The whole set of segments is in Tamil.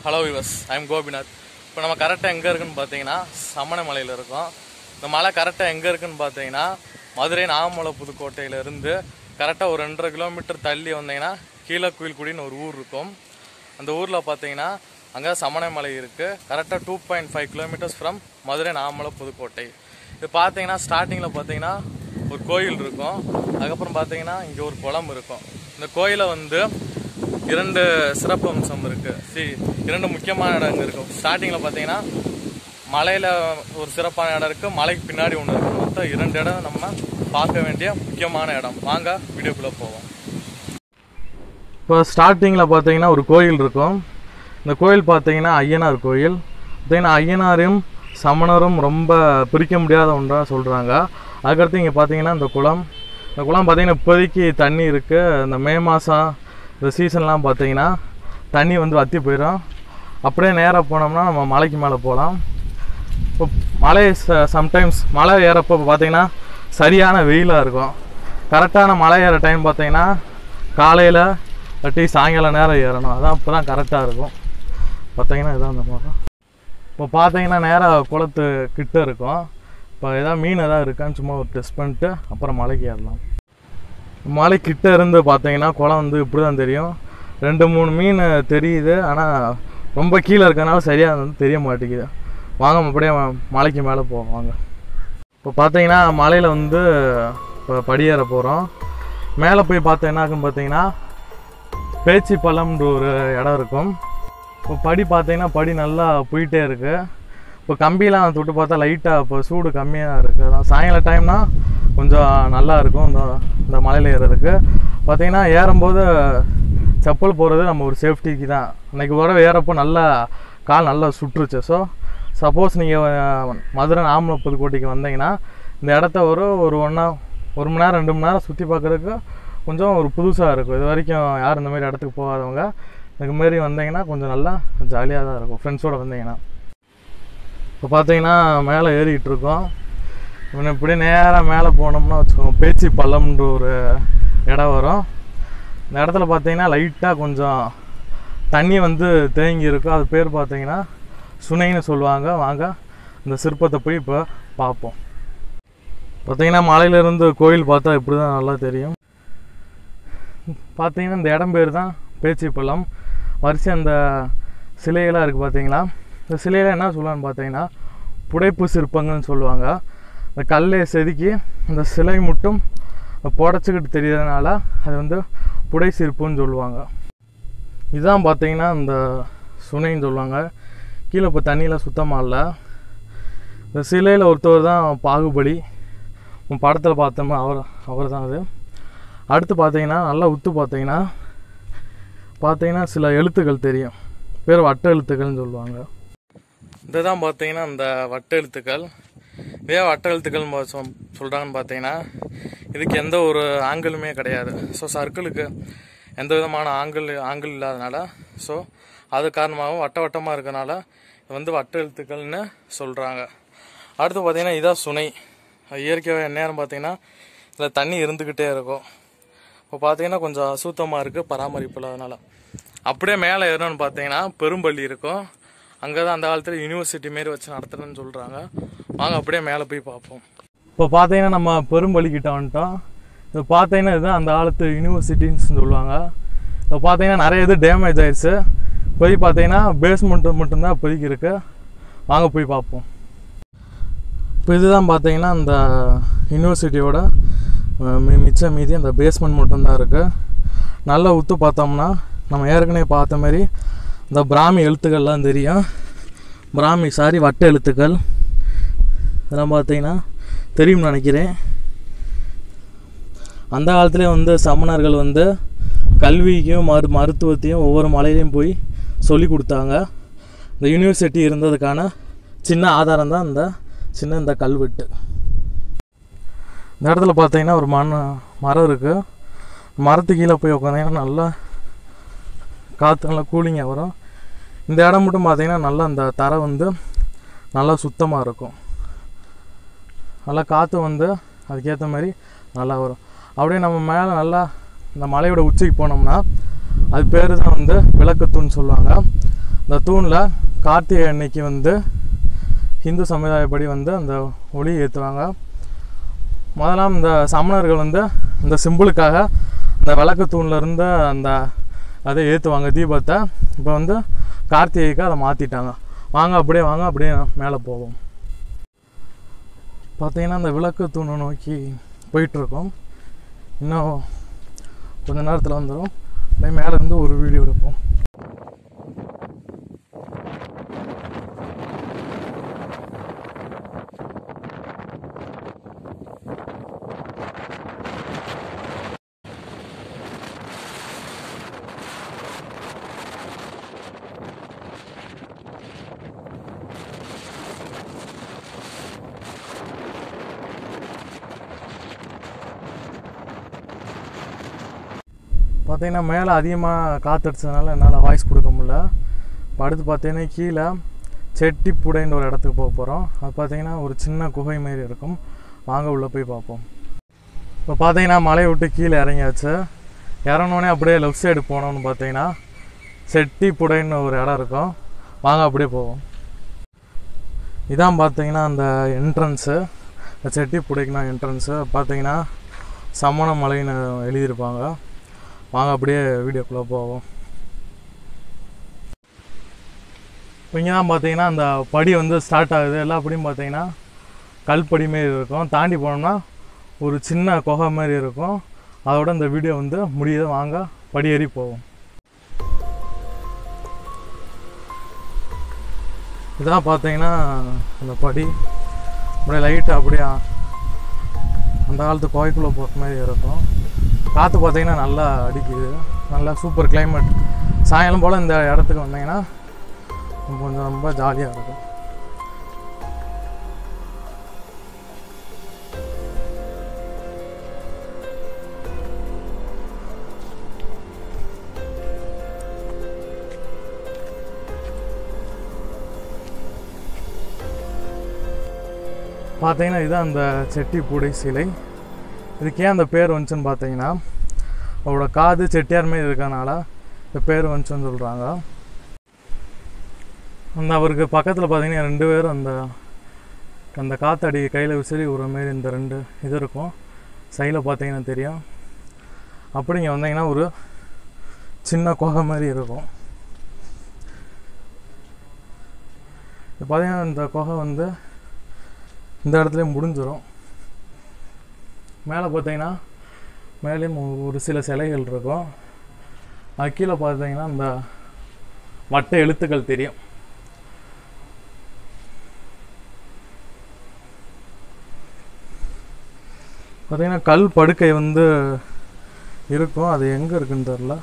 ஹலோ விவஸ் ஐம் கோபிநாத் இப்போ நம்ம கரெக்டாக எங்கே இருக்குன்னு பார்த்தீங்கன்னா சமண மலையில் இருக்கோம் இந்த மலை கரெக்டாக எங்கே இருக்குன்னு பார்த்தீங்கன்னா மதுரை நாகமலை புதுக்கோட்டையிலேருந்து கரெக்டாக ஒரு ரெண்டரை கிலோமீட்டர் தள்ளி வந்தீங்கன்னா கீழக்குயில்குடின்னு ஒரு ஊர் இருக்கும் அந்த ஊரில் பார்த்தீங்கன்னா அங்கே சமண மலை இருக்குது கரெக்டாக two point five kilometres from Madurai Nagamalai Pudukkottai இது பார்த்தீங்கன்னா ஸ்டார்டிங்கில் பார்த்தீங்கன்னா ஒரு கோயில் இருக்கும் அதுக்கப்புறம் பார்த்தீங்கன்னா இங்கே ஒரு குளம் இருக்கும் இந்த கோயிலை வந்து இரண்டு சிறப்பு அம்சம் இருக்கு சி இரண்டு முக்கியமான இடங்கள் இருக்கும் ஸ்டார்டிங்ல பாத்தீங்கன்னா மலையில ஒரு சிறப்பான இடம் இருக்கு மலைக்கு பின்னாடி ஒன்று இருக்கு மொத்தம் இரண்டு இடம் நம்ம பார்க்க வேண்டிய முக்கியமான இடம் வாங்க வீடியோக்குள்ள போவோம் இப்போ ஸ்டார்டிங்கில் பார்த்தீங்கன்னா ஒரு கோயில் இருக்கும் இந்த கோயில் பார்த்தீங்கன்னா ஐயனார் கோயில் பார்த்தீங்கன்னா ஐயனாரையும் சமணரும் ரொம்ப பிரிக்க முடியாத ஒன்றாக சொல்கிறாங்க அதுக்கடுத்து இங்கே பார்த்தீங்கன்னா இந்த குளம் இந்த குளம் பார்த்தீங்கன்னா இப்போதைக்கு தண்ணி இருக்குது இந்த மே மாதம் இந்த சீசன்லாம் பார்த்தீங்கன்னா தண்ணி வந்து வற்றி போயிடும் அப்படியே நேராக போனோம்னா நம்ம மலைக்கு மேலே போகலாம் இப்போ மலை சம்டைம்ஸ் மலை ஏறப்போ பார்த்தீங்கன்னா சரியான வெயிலாக இருக்கும் கரெக்டான மலை ஏற டைம் பார்த்தீங்கன்னா காலையில் இல்லாட்டி சாயங்காலம் நேரம் ஏறணும் அதான் அப்போ தான் கரெக்டாக இருக்கும் பார்த்தீங்கன்னா இதான் அந்த மாதிரி இப்போ பார்த்தீங்கன்னா நேராக குளத்து கிட்ட இருக்கும் இப்போ எதாவது மீன் எதாவது இருக்கான்னு சும்மா ஒரு டெஸ்ட் பண்ணிட்டு அப்புறம் மலைக்கு ஏறலாம் மலை கிட்ட இருந்து பார்த்தீங்கன்னா குளம் வந்து இப்படி தான் தெரியும் ரெண்டு மூணு மீன் தெரியுது ஆனால் ரொம்ப கீழே இருக்கனால சரியாக வந்து தெரிய மாட்டேங்குது வாங்க அப்படியே மலைக்கு மேலே போவோம் வாங்க இப்போ பார்த்தீங்கன்னா மலையில் வந்து இப்போ படியேற போகிறோம் மேலே போய் பார்த்தா என்ன ஆகுன்னு பார்த்தீங்கன்னா பேச்சி பள்ளம்ன்ற ஒரு இடம் இருக்கும் இப்போ படி பார்த்தீங்கன்னா படி நல்லா போயிட்டே இருக்குது இப்போ கம்பிலாம் தொட்டு பார்த்தா லைட்டாக இப்போ சூடு கம்மியாக இருக்குது அதான் சாயங்கால டைம்னா கொஞ்சம் நல்லா இருக்கும் இந்த இந்த மலையில் ஏறுறதுக்கு பார்த்தீங்கன்னா ஏறும்போது செப்பல் போகிறது நம்ம ஒரு சேஃப்டிக்கு தான் அன்றைக்கி தடவை ஏறப்போ நல்லா கால் நல்லா சுற்றுச்சு ஸோ சப்போஸ் நீங்கள் மதுரை நாமலை புதுக்கோட்டைக்கு வந்தீங்கன்னா இந்த இடத்த ஒரு ஒரு ஒன்றா ஒரு மணி நேரம் ரெண்டு மணி நேரம் சுற்றி பார்க்குறதுக்கு கொஞ்சம் ஒரு புதுசாக இருக்கும் இது வரைக்கும் யாரும் இந்த மாதிரி இடத்துக்கு போகாதவங்க இதுக்கு மாரி வந்தீங்கன்னா கொஞ்சம் நல்லா ஜாலியாக தான் இருக்கும் ஃப்ரெண்ட்ஸோடு வந்தீங்கன்னா இப்போ பார்த்தீங்கன்னா மேலே ஏறிக்கிட்டு இருக்கோம் இவனை இப்படி நேராக மேலே போனோம்னா வச்சுக்கோங்க பேச்சி பள்ளம்ன்ற ஒரு இடம் வரும் இந்த இடத்துல பார்த்தீங்கன்னா லைட்டாக கொஞ்சம் தண்ணி வந்து தேங்கி இருக்கும் அது பேர் பார்த்தீங்கன்னா சுனைன்னு சொல்லுவாங்க வாங்க இந்த சிற்பத்தை போய் இப்போ பார்ப்போம் பார்த்தீங்கன்னா மலையிலேருந்து கோயில் பார்த்தா இப்படி தான் நல்லா தெரியும் பார்த்தீங்கன்னா இந்த இடம் பேர் தான் பேச்சி பள்ளம் வரிசை அந்த சிலைகளாக இருக்குது பார்த்தீங்களா இந்த சிலையில் என்ன சொல்லுவான்னு பார்த்தீங்கன்னா புடைப்பு சிற்பங்கள்னு சொல்லுவாங்க இந்த கல்லை செதுக்கி அந்த சிலை மட்டும் புடச்சிக்கிட்டு தெரியறதுனால அது வந்து புடை சிற்பம்னு சொல்லுவாங்க இதுதான் பார்த்தீங்கன்னா இந்த சுனைன்னு சொல்லுவாங்க கீழே இப்போ தண்ணியில் சுத்தமாக இல்லை இந்த சிலையில் ஒருத்தவர் தான் பாகுபலி உன் படத்தில் பார்த்தோமா அவர் அவர் தான் அது அடுத்து பார்த்தீங்கன்னா நல்லா உத்து பார்த்தீங்கன்னா பார்த்தீங்கன்னா சில எழுத்துக்கள் தெரியும் பேர் வட்ட எழுத்துக்கள்னு சொல்லுவாங்க இதுதான் பார்த்தீங்கன்னா இந்த வட்ட எழுத்துக்கள் இதே வட்ட எழுத்துக்கள் சொல்கிறாங்கன்னு பார்த்தீங்கன்னா இதுக்கு எந்த ஒரு ஆங்கிளுமே கிடையாது ஸோ சர்க்கிளுக்கு எந்த விதமான ஆங்கிள் ஆங்கிள் இல்லாதனால ஸோ அது காரணமாகவும் வட்ட வட்டமாக இருக்கனால இது வந்து வட்ட எழுத்துக்கள்னு சொல்கிறாங்க அடுத்து பார்த்தீங்கன்னா இதான் சுனை இயற்கை நேரம் பார்த்தீங்கன்னா இதில் தண்ணி இருந்துக்கிட்டே இருக்கும் இப்போ பார்த்தீங்கன்னா கொஞ்சம் அசுத்தமாக இருக்குது பராமரிப்பு இல்லாதனால அப்படியே மேலே ஏறணும்னு பார்த்தீங்கன்னா பெரும்பள்ளி இருக்கும் அங்கே தான் அந்த காலத்தில் யூனிவர்சிட்டி மாரி வச்சு நடத்துகிறேன்னு சொல்கிறாங்க வாங்க அப்படியே மேலே போய் பார்ப்போம் இப்போ பார்த்தீங்கன்னா நம்ம பெரும்பள்ளி கிட்ட வந்துட்டோம் இப்போ பார்த்தீங்கன்னா இதுதான் அந்த காலத்து யூனிவர்சிட்டின்னு சொல்லுவாங்க இப்போ பார்த்தீங்கன்னா நிறைய இது டேமேஜ் ஆயிடுச்சு போய் பார்த்தீங்கன்னா பேஸ்மெண்ட் மட்டும்தான் இப்போதைக்கு இருக்குது வாங்க போய் பார்ப்போம் இப்போ இதுதான் பார்த்தீங்கன்னா அந்த யூனிவர்சிட்டியோட மிச்ச மீதி அந்த பேஸ்மெண்ட் மட்டும்தான் இருக்குது நல்லா உத்து பார்த்தோம்னா நம்ம ஏற்கனவே பார்த்த மாதிரி இந்த பிராமி எழுத்துக்கள்லாம் தெரியும் பிராமி சாரி வட்ட எழுத்துக்கள் இதெல்லாம் பார்த்தீங்கன்னா தெரியும்னு நினைக்கிறேன் அந்த காலத்துலேயே வந்து சமணர்கள் வந்து கல்விக்கும் மரு மருத்துவத்தையும் ஒவ்வொரு மலையிலையும் போய் சொல்லி கொடுத்தாங்க இந்த யூனிவர்சிட்டி இருந்ததுக்கான சின்ன ஆதாரம் தான் இந்த சின்ன இந்த கல்வெட்டு இந்த இடத்துல பார்த்தீங்கன்னா ஒரு மண் மரம் இருக்குது மரத்து கீழே போய் உட்காந்தீங்கன்னா நல்லா காற்று நல்லா கூலிங்காக வரும் இந்த இடம் மட்டும் பார்த்தீங்கன்னா நல்லா அந்த தரை வந்து நல்லா சுத்தமாக இருக்கும் நல்லா காற்று வந்து அதுக்கேற்ற மாதிரி நல்லா வரும் அப்படியே நம்ம மேலே நல்லா இந்த மலையோட உச்சிக்கு போனோம்னா அது பேர் தான் வந்து விளக்குத்தூண் சொல்லுவாங்க இந்த தூணில் கார்த்திகை அன்னைக்கு வந்து ஹிந்து சமுதாயப்படி வந்து அந்த ஒளி ஏற்றுவாங்க முதலாம் இந்த சமணர்கள் வந்து அந்த சிம்பிளுக்காக அந்த விளக்கு தூணில் இருந்த அந்த அதை ஏற்றுவாங்க தீபத்தை இப்போ வந்து கார்த்திகைக்கு அதை மாற்றிட்டாங்க வாங்க அப்படியே வாங்க அப்படியே மேலே போவோம் பார்த்தீங்கன்னா அந்த விளக்கு தூணை நோக்கி போயிட்டுருக்கோம் இன்னும் கொஞ்ச நேரத்தில் வந்துடும் அப்படியே மேலே இருந்து ஒரு வீடியோ எடுப்போம் பார்த்தீங்கன்னா மேலே அதிகமாக காற்றடிச்சதுனால என்னால் வாய்ஸ் கொடுக்க முடியல இப்போ அடுத்து பார்த்தீங்கன்னா கீழே செட்டிப்புடைன்ற ஒரு இடத்துக்கு போக போகிறோம் அது பார்த்தீங்கன்னா ஒரு சின்ன குகை மாரி இருக்கும் வாங்க உள்ளே போய் பார்ப்போம் இப்போ பார்த்தீங்கன்னா மலையை விட்டு கீழே இறங்கியாச்சு இறங்கினோடனே அப்படியே லெஃப்ட் சைடு போனோம்னு பார்த்தீங்கன்னா செட்டிப்புடைன்னு ஒரு இடம் இருக்கும் வாங்க அப்படியே போவோம் இதான் பார்த்தீங்கன்னா அந்த என்ட்ரன்ஸு செட்டிப்புடைக்குனா என்ட்ரன்ஸு பார்த்தீங்கன்னா சமண மலைன்னு எழுதியிருப்பாங்க வாங்க அப்படியே வீடியோக்குள்ளே போவோம் இப்போ இங்கே தான் பார்த்தீங்கன்னா அந்த படி வந்து ஸ்டார்ட் ஆகுது எல்லா படியும் பார்த்தீங்கன்னா கல்படி மாரி இருக்கும் தாண்டி போனோம்னா ஒரு சின்ன குகை மாதிரி இருக்கும் அதோட இந்த வீடியோ வந்து முடியுது வாங்க படி ஏறி போவோம் இதான் பார்த்தீங்கன்னா அந்த படி அப்படியே லைட்டாக அப்படியே அந்த காலத்து கோவைக்குள்ளே போகிற மாதிரி இருக்கும் காற்று பார்த்தீங்கன்னா நல்லா அடிக்குது நல்லா சூப்பர் கிளைமேட் சாயங்காலம் போல் இந்த இடத்துக்கு வந்தீங்கன்னா கொஞ்சம் ரொம்ப ஜாலியாக இருக்கும் பார்த்தீங்கன்னா இதுதான் அந்த செட்டிப்பூடை சிலை இதுக்கு ஏன் அந்த பேர் வந்துச்சுன்னு பார்த்தீங்கன்னா அவரோட காது செட்டியார் மாரி இருக்கனால இந்த பேர் வந்துச்சுன்னு சொல்கிறாங்க அந்த அவருக்கு பக்கத்தில் பார்த்தீங்கன்னா ரெண்டு பேரும் அந்த அந்த காத்தாடி கையில் விசிறி ஒரு மாரி இந்த ரெண்டு இது இருக்கும் சைடில் பார்த்தீங்கன்னா தெரியும் அப்படி இங்கே வந்தீங்கன்னா ஒரு சின்ன குகை மாதிரி இருக்கும் இப்போ பார்த்தீங்கன்னா இந்த குகை வந்து இந்த இடத்துல முடிஞ்சிடும் மேலே பார்த்தீங்கன்னா மேலேயும் ஒ- ஒரு சில சிலைகள் இருக்கும் அது கீழே பார்த்தீங்கன்னா இந்த வட்ட எழுத்துக்கள் தெரியும் பார்த்தீங்கன்னா கல் படுக்கை வந்து இருக்கும் அது எங்கே இருக்குன்னு தெரில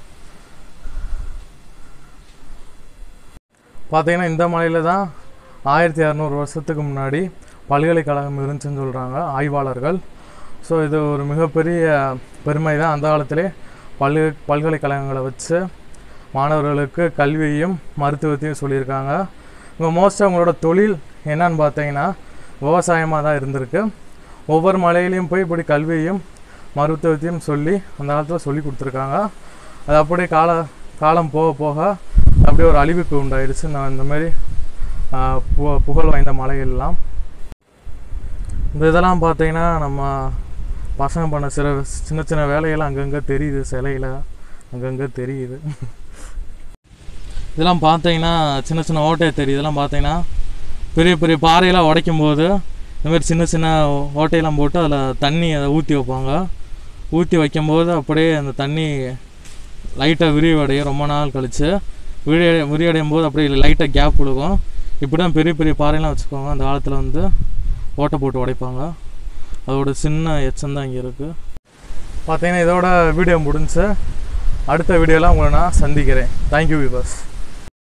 பார்த்தீங்கன்னா இந்த மலையில் தான் ஆயிரத்தி இரநூறு வருஷத்துக்கு முன்னாடி பல்கலைக்கழகம் இருந்துச்சுன்னு சொல்கிறாங்க ஆய்வாளர்கள் ஸோ இது ஒரு மிகப்பெரிய பெருமை தான் அந்த காலத்திலே பல்க பல்கலைக்கழகங்களை வச்சு மாணவர்களுக்கு கல்வியையும் மருத்துவத்தையும் சொல்லியிருக்காங்க இங்கே மோஸ்ட்டாக உங்களோட தொழில் என்னன்னு பார்த்தீங்கன்னா விவசாயமாக தான் இருந்திருக்கு ஒவ்வொரு மலையிலையும் போய் இப்படி கல்வியையும் மருத்துவத்தையும் சொல்லி அந்த காலத்தில் சொல்லி கொடுத்துருக்காங்க அது அப்படியே கால காலம் போக போக அப்படியே ஒரு அழிவுக்கு உண்டாயிடுச்சு நான் இந்த மாதிரி ஆஹ், பு- புகழ் வாய்ந்த மலைகள்லாம் இந்த இதெல்லாம் பார்த்தீங்கன்னா நம்ம பசங்க பண்ண சில சின்ன சின்ன வேலையெல்லாம் அங்கங்கே தெரியுது சிலையில் அங்கங்கே தெரியுது இதெல்லாம் பார்த்தீங்கன்னா சின்ன சின்ன ஓட்டை தெரியுது இதெல்லாம் பார்த்தீங்கன்னா பெரிய பெரிய பாறையெல்லாம் உடைக்கும் போது இந்த மாதிரி சின்ன சின்ன ஓட்டையெல்லாம் போட்டு அதில் தண்ணி அதை ஊற்றி வைப்பாங்க ஊற்றி வைக்கும்போது அப்படியே அந்த தண்ணி லைட்டாக விரிவடையும் ரொம்ப நாள் கழிச்சு விரிய விரிவடையும் போது அப்படியே லைட்டாக கேப் விழுகும் இப்படி தான் பெரிய பெரிய பாறையெல்லாம் வச்சுக்கோங்க அந்த காலத்தில் வந்து ஓட்டை போட்டு உடைப்பாங்க அதோட சின்ன எச்சம் தான் இங்கே இருக்குது பார்த்தீங்கன்னா இதோட வீடியோ முடிஞ்சு அடுத்த வீடியோலாம் உங்களை நான் சந்திக்கிறேன் தேங்க்யூ வியூவர்ஸ்